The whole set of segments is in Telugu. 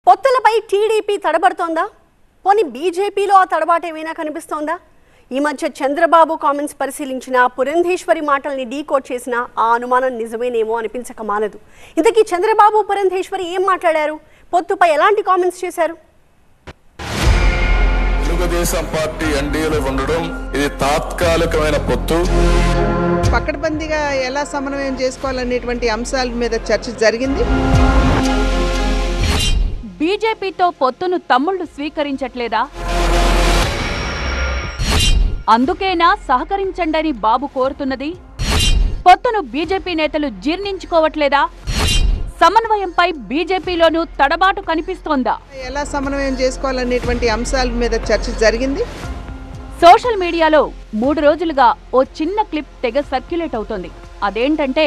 పొత్తులపై టీడీపీ తడబడుతోందా పోనీ బీజేపీలో ఆ తడబాటు ఏమైనా కనిపిస్తోందా ఈ మధ్య చంద్రబాబు కామెంట్స్ పరిశీలించిన పురంధేశ్వరి మాటల్ని డీకోడ్ చేసిన ఆ అనుమానం నిజమేనేమో అనిపించక మానదు ఇంతకీ చంద్రబాబు పురంధేశ్వరి ఏం మాట్లాడారు పొత్తుపై ఎలాంటి కామెంట్స్ చేశారు తెలుగుదేశం పార్టీ ఎన్డీఏలో ఉండడం ఇది తాత్కాలికమైన పొత్తు పకడ్బందీగా ఎలా సమన్వయం చేసుకోవాలనేటువంటి అంశాల మీద చర్చ జరిగింది బీజేపీతో పొత్తును తమ్ముళ్లు స్వీకరించట్లేదా అందుకేనా సహకరించండని బాబు కోరుతున్నది పొత్తును బీజేపీ నేతలు జీర్ణించుకోవట్లేదా సమన్వయంపై బీజేపీలోనూ తడబాటు కనిపిస్తోందా ఎలా సమన్వయం చేసుకోవాలనేటువంటి అంశాల మీద చర్చ జరిగింది సోషల్ మీడియాలో మూడు రోజులుగా ఓ చిన్న క్లిప్ తెగ సర్క్యులేట్ అవుతోంది అదేంటంటే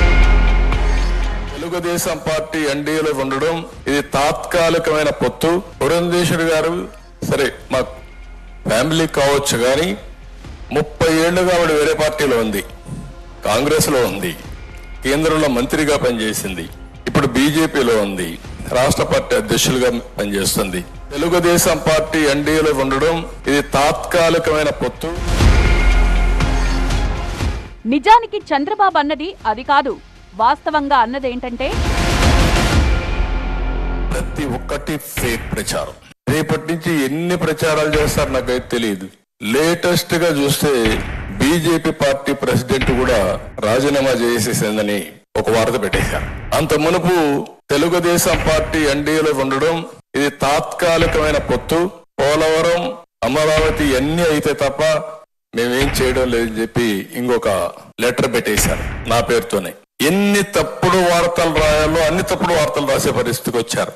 తెలుగుదేశం పార్టీ ఎన్డీఏలో ఉండడం ఇది తాత్కాలికమైన పొత్తు పురంధేశ్వరి గారు సరే మా ఫ్యామిలీ కావచ్చు కానీ ముప్పై ఏళ్లుగా ఆవిడ వేరే పార్టీలో ఉంది కాంగ్రెస్ లో ఉంది కేంద్రంలో మంత్రిగా పనిచేసింది ఇప్పుడు బీజేపీలో ఉంది రాష్ట్ర పార్టీ అధ్యక్షులుగా పనిచేస్తుంది తెలుగుదేశం పార్టీ ఎన్డీఏలో ఉండడం ఇది తాత్కాలికమైన పొత్తు నిజానికి చంద్రబాబు అన్నది అది కాదు వాస్తవంగా అన్నదేంటంటే ప్రతి ఒక్కటి ఫేక్ ప్రచారం రేపటి నుంచి ఎన్ని ప్రచారాలు చేస్తారు నాకైతే తెలియదు లేటెస్ట్ గా చూస్తే బీజేపీ పార్టీ ప్రెసిడెంట్ కూడా రాజీనామా చేసేసిందని ఒక వార్త పెట్టేశారు అంత మునుపు తెలుగుదేశం పార్టీ ఎన్డీఏలో ఉండడం ఇది తాత్కాలికమైన పొత్తు పోలవరం అమరావతి అన్ని అయితే తప్ప మేమేం చేయడం లేదని చెప్పి ఇంకొక లెటర్ పెట్టేశారు నా పేరుతోనే ఎన్ని తప్పుడు వార్తలు రాయాలో అన్ని తప్పుడు వార్తలు రాసే పరిస్థితికి వచ్చారు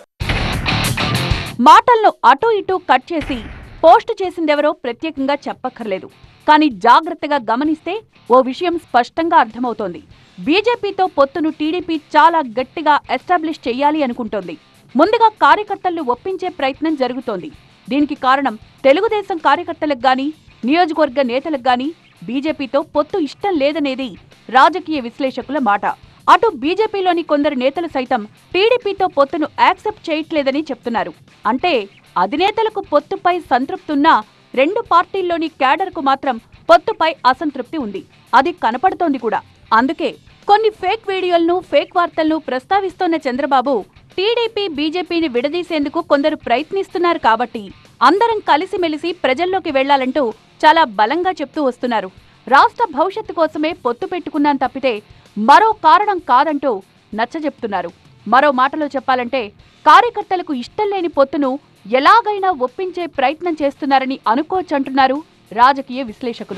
మాటలను అటూ ఇటూ కట్ చేసి పోస్ట్ చేసిందెవరో ప్రత్యేకంగా చెప్పక్కర్లేదు కానీ జాగ్రత్తగా గమనిస్తే ఓ విషయం స్పష్టంగా అర్థమవుతోంది బీజేపీతో పొత్తును టీడీపీ చాలా గట్టిగా ఎస్టాబ్లిష్ చెయ్యాలి అనుకుంటోంది ముందుగా కార్యకర్తలను ఒప్పించే ప్రయత్నం జరుగుతోంది దీనికి కారణం తెలుగుదేశం కార్యకర్తలకు గాని నియోజకవర్గ నేతలకు గాని బీజేపీతో పొత్తు ఇష్టం లేదనేది రాజకీయ విశ్లేషకుల మాట అటు బీజేపీలోని కొందరు నేతలు సైతం టీడీపీతో పొత్తును యాక్సెప్ట్ చేయట్లేదని చెప్తున్నారు అంటే అధినేతలకు పొత్తుపై సంతృప్తున్నా రెండు పార్టీల్లోని క్యాడర్కు మాత్రం పొత్తుపై అసంతృప్తి ఉంది అది కనపడుతోంది కూడా అందుకే కొన్ని ఫేక్ వీడియోలను ఫేక్ వార్తలను ప్రస్తావిస్తోన్న చంద్రబాబు టీడీపీ బీజేపీని విడదీసేందుకు కొందరు ప్రయత్నిస్తున్నారు కాబట్టి అందరం కలిసిమెలిసి ప్రజల్లోకి వెళ్లాలంటూ చాలా బలంగా చెప్తూ వస్తున్నారు రాష్ట్ర భవిష్యత్తు కోసమే పొత్తు పెట్టుకున్నాను తప్పితే మరో కారణం కాదంటూ నచ్చజెప్తున్నారు మరో మాటలో చెప్పాలంటే కార్యకర్తలకు ఇష్టం లేని పొత్తును ఎలాగైనా ఒప్పించే ప్రయత్నం చేస్తున్నారని అనుకోవచ్చంటున్నారు రాజకీయ విశ్లేషకులు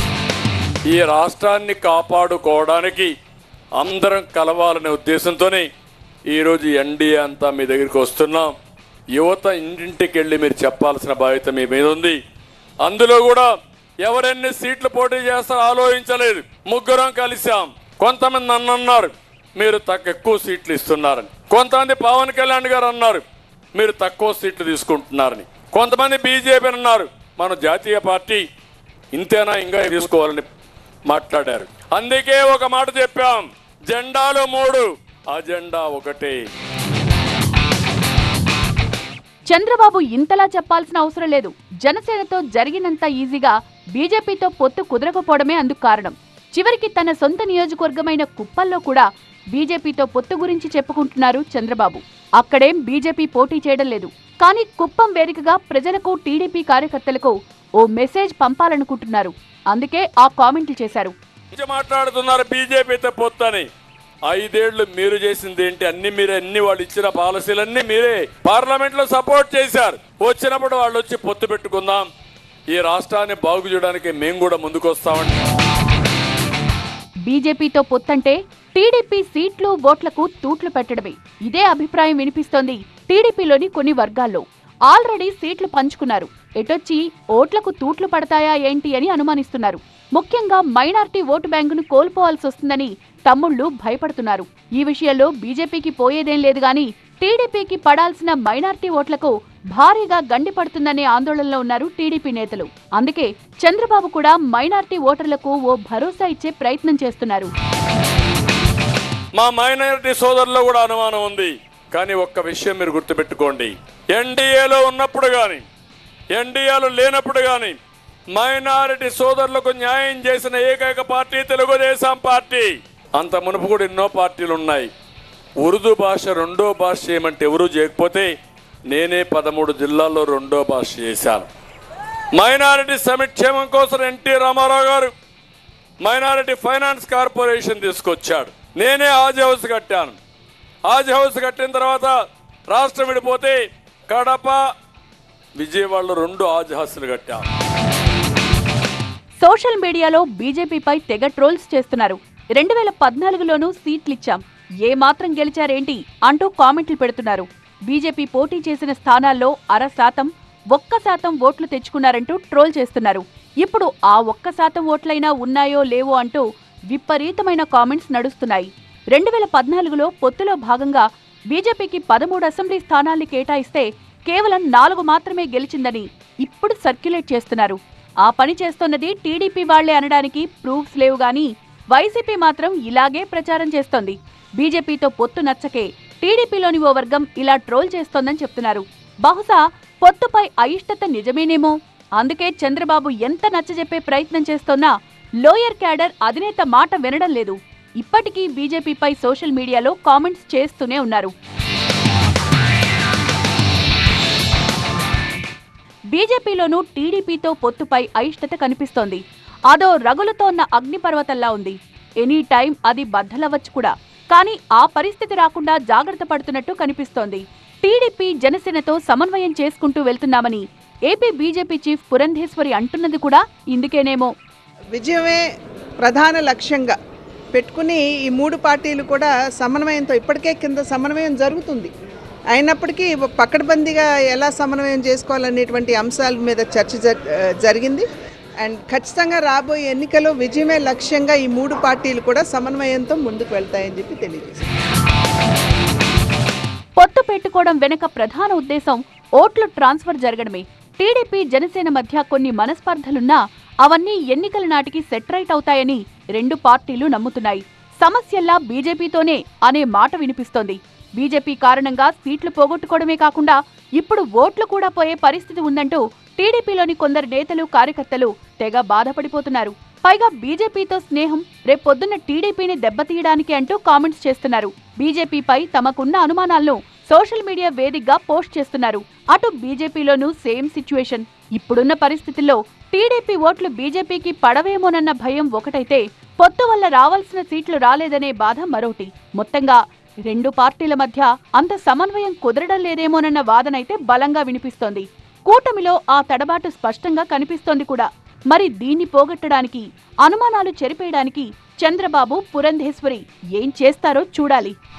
ఈ రాష్ట్రాన్ని కాపాడుకోవడానికి అందరం కలవాలనే ఉద్దేశంతోనే ఈరోజు ఎన్డీఏ అంతా మీ దగ్గరికి వస్తున్నాం యువత ఇంటింటికి వెళ్ళి మీరు చెప్పాల్సిన బాధ్యత మీ మీద ఉంది అందులో కూడా ఎవరెన్ని సీట్లు పోటీ చేస్తారో ఆలోచించలేదు ముగ్గురం కలిసాం కొంతమంది నన్ను అన్నారు మీరు తక్కువ ఎక్కువ సీట్లు ఇస్తున్నారని కొంతమంది పవన్ కళ్యాణ్ గారు అన్నారు మీరు తక్కువ సీట్లు తీసుకుంటున్నారని కొంతమంది బీజేపీ అన్నారు మన జాతీయ పార్టీ ఇంతేనా ఇంకా తీసుకోవాలని మాట్లాడారు అందుకే ఒక మాట చెప్పాం జెండాలు మూడు అజెండా ఒకటే చంద్రబాబు ఇంతలా చెప్పాల్సిన అవసరం లేదు జనసేనతో జరిగినంత ఈజీగా బీజేపీతో పొత్తు కుదరకపోవడమే అందుకు కారణం చివరికి తన సొంత నియోజకవర్గమైన కుప్పల్లో కూడా బీజేపీతో పొత్తు గురించి చెప్పుకుంటున్నారు చంద్రబాబు అక్కడేం బీజేపీ పోటీ చేయడం లేదు కానీ కుప్పం వేదికగా ప్రజలకు టీడీపీ కార్యకర్తలకు ఓ మెసేజ్ పంపాలనుకుంటున్నారు అందుకే ఆ కామెంట్లు చేశారు మంచి మాట్లాడుతున్నారు బీజేపీతో పొత్తని ఐదేళ్లు మీరు చేసింది ఏంటి అన్ని మీరే అన్ని వాళ్ళు ఇచ్చిన పాలసీలన్నీ మీరే పార్లమెంట్ లో సపోర్ట్ చేశారు వచ్చినప్పుడు వాళ్ళు వచ్చి పొత్తు పెట్టుకుందాం ఈ రాష్ట్రాన్ని బాగు చేయడానికి మేము కూడా ముందుకు వస్తామండి బీజేపీతో పొత్తంటే టీడీపీ సీట్లు ఓట్లకు తూట్లు పెట్టడమే ఇదే అభిప్రాయం వినిపిస్తోంది టీడీపీలోని కొన్ని వర్గాల్లో ఆల్రెడీ సీట్లు పంచుకున్నారు ఎటొచ్చి ఓట్లకు తూట్లు పడతాయా ఏంటి అని అనుమానిస్తున్నారు ముఖ్యంగా మైనార్టీ ఓటు బ్యాంకును కోల్పోవాల్సి వస్తుందని తమ్ముళ్లు భయపడుతున్నారు ఈ విషయంలో బీజేపీకి పోయేదేం లేదు గాని టీడీపీకి పడాల్సిన మైనార్టీ ఓట్లకు భారీగా గండి పడుతుందనే ఆందోళనలో ఉన్నారు టీడీపీ నేతలు అందుకే చంద్రబాబు కూడా మైనార్టీ ఓటర్లకు ఓ భరోసా ఇచ్చే ప్రయత్నం చేస్తున్నారు మా మైనారిటీ సోదరుల్లో కూడా అనుమానం ఉంది కానీ ఒక్క విషయం మీరు గుర్తుపెట్టుకోండి ఎన్డీఏలో ఉన్నప్పుడు కానీ ఎన్డీఏలో లేనప్పుడు కానీ మైనారిటీ సోదరులకు న్యాయం చేసిన ఏకైక పార్టీ తెలుగుదేశం పార్టీ అంత మునుపు కూడా ఎన్నో పార్టీలు ఉన్నాయి ఉర్దూ భాష రెండో భాష చేయమంటే ఎవరూ చేయకపోతే నేనే పదమూడు జిల్లాల్లో రెండో భాష చేశాను మైనారిటీ సంక్షేమం కోసం ఎన్టీ రామారావు గారు మైనారిటీ ఫైనాన్స్ కార్పొరేషన్ తీసుకొచ్చాడు నేనే ఆజ్ హౌస్ కట్టాను ఆజ్ హౌస్ కట్టిన తర్వాత రాష్ట్రం విడిపోతే కడప విజయవాడలో రెండు ఆజ్ హౌస్లు కట్టాను సోషల్ మీడియాలో బీజేపీపై తెగ ట్రోల్స్ చేస్తున్నారు రెండు వేల పద్నాలుగులోనూ సీట్లిచ్చాం ఏ మాత్రం గెలిచారేంటి అంటూ కామెంట్లు పెడుతున్నారు బీజేపీ పోటీ చేసిన స్థానాల్లో అర శాతం ఒక్క శాతం ఓట్లు తెచ్చుకున్నారంటూ ట్రోల్ చేస్తున్నారు ఇప్పుడు ఆ ఒక్క శాతం ఓట్లైనా ఉన్నాయో లేవో అంటూ విపరీతమైన కామెంట్స్ నడుస్తున్నాయి రెండు వేల పద్నాలుగులో పొత్తులో భాగంగా బీజేపీకి పదమూడు అసెంబ్లీ స్థానాల్ని కేటాయిస్తే కేవలం నాలుగు మాత్రమే గెలిచిందని ఇప్పుడు సర్క్యులేట్ చేస్తున్నారు ఆ పని చేస్తున్నది టీడీపీ వాళ్లే అనడానికి ప్రూఫ్స్ లేవు గాని వైసీపీ మాత్రం ఇలాగే ప్రచారం చేస్తోంది బీజేపీతో పొత్తు నచ్చకే టీడీపీలోని ఓ వర్గం ఇలా ట్రోల్ చేస్తోందని చెప్తున్నారు బహుశా పొత్తుపై అయిష్టత నిజమేనేమో అందుకే చంద్రబాబు ఎంత నచ్చజెప్పే ప్రయత్నం చేస్తోన్నా లోయర్ క్యాడర్ అధినేత మాట వినడం లేదు ఇప్పటికీ బీజేపీపై సోషల్ మీడియాలో కామెంట్స్ చేస్తూనే ఉన్నారు బీజేపీలోనూ టీడీపీతో పొత్తుపై అయిష్టత కనిపిస్తోంది అదో రగులుతోన్న అగ్నిపర్వతంలా ఉంది ఎనీ టైం అది బద్దలవచ్చు కూడా కానీ ఆ పరిస్థితి రాకుండా జాగ్రత్త పడుతున్నట్టు కనిపిస్తోంది టీడీపీ జనసేనతో సమన్వయం చేసుకుంటూ వెళ్తున్నామని ఏపీ బీజేపీ చీఫ్ పురంధేశ్వరి అంటున్నది కూడా ఇందుకేనేమో విజయమే ప్రధాన లక్ష్యంగా పెట్టుకుని ఈ మూడు పార్టీలు కూడా సమన్వయంతో ఇప్పటికే కింద సమన్వయం జరుగుతుంది అయినప్పటికీ పకడ్బందీగా ఎలా సమన్వయం చేసుకోవాలనేటువంటి అంశాల మీద చర్చ జ- జరిగింది అండ్ ఖచ్చితంగా రాబోయే ఎన్నికల్లో విజయమే లక్ష్యంగా ఈ మూడు పార్టీలు కూడా సమన్వయంతో ముందుకు వెళ్తాయని చెప్పి తెలియజేశారు పొత్తు పెట్టుకోవడం వెనుక ప్రధాన ఉద్దేశం ఓట్లు ట్రాన్స్ఫర్ జరగడమే టీడీపీ జనసేన మధ్య కొన్ని మనస్పర్ధలున్నా అవన్నీ ఎన్నికల నాటికి సెటరైట్ అవుతాయని రెండు పార్టీలు నమ్ముతున్నాయి సమస్యల్లా బీజేపీతోనే అనే మాట వినిపిస్తోంది బీజేపీ కారణంగా సీట్లు పోగొట్టుకోవడమే కాకుండా ఇప్పుడు ఓట్లు కూడా పోయే పరిస్థితి ఉందంటూ టీడీపీలోని కొందరు నేతలు కార్యకర్తలు తెగ బాధపడిపోతున్నారు పైగా బీజేపీతో స్నేహం రేపొద్దున్న టీడీపీని దెబ్బతీయడానికి అంటూ కామెంట్స్ చేస్తున్నారు బీజేపీపై తమకున్న అనుమానాలను సోషల్ మీడియా వేదికగా పోస్ట్ చేస్తున్నారు అటు బీజేపీలోనూ సేమ్ సిచ్యువేషన్ ఇప్పుడున్న పరిస్థితుల్లో టీడీపీ ఓట్లు బీజేపీకి పడవేమోనన్న భయం ఒకటైతే పొత్తు వల్ల రావాల్సిన సీట్లు రాలేదనే బాధ మరోటి మొత్తంగా రెండు పార్టీల మధ్య అంత సమన్వయం కుదరడం లేదేమోనన్న వాదనైతే బలంగా వినిపిస్తోంది కూటమిలో ఆ తడబాటు స్పష్టంగా కనిపిస్తోంది కూడా మరి దీన్ని పోగొట్టడానికి అనుమానాలు చెరిపేయడానికి చంద్రబాబు పురంధేశ్వరి ఏం చేస్తారో చూడాలి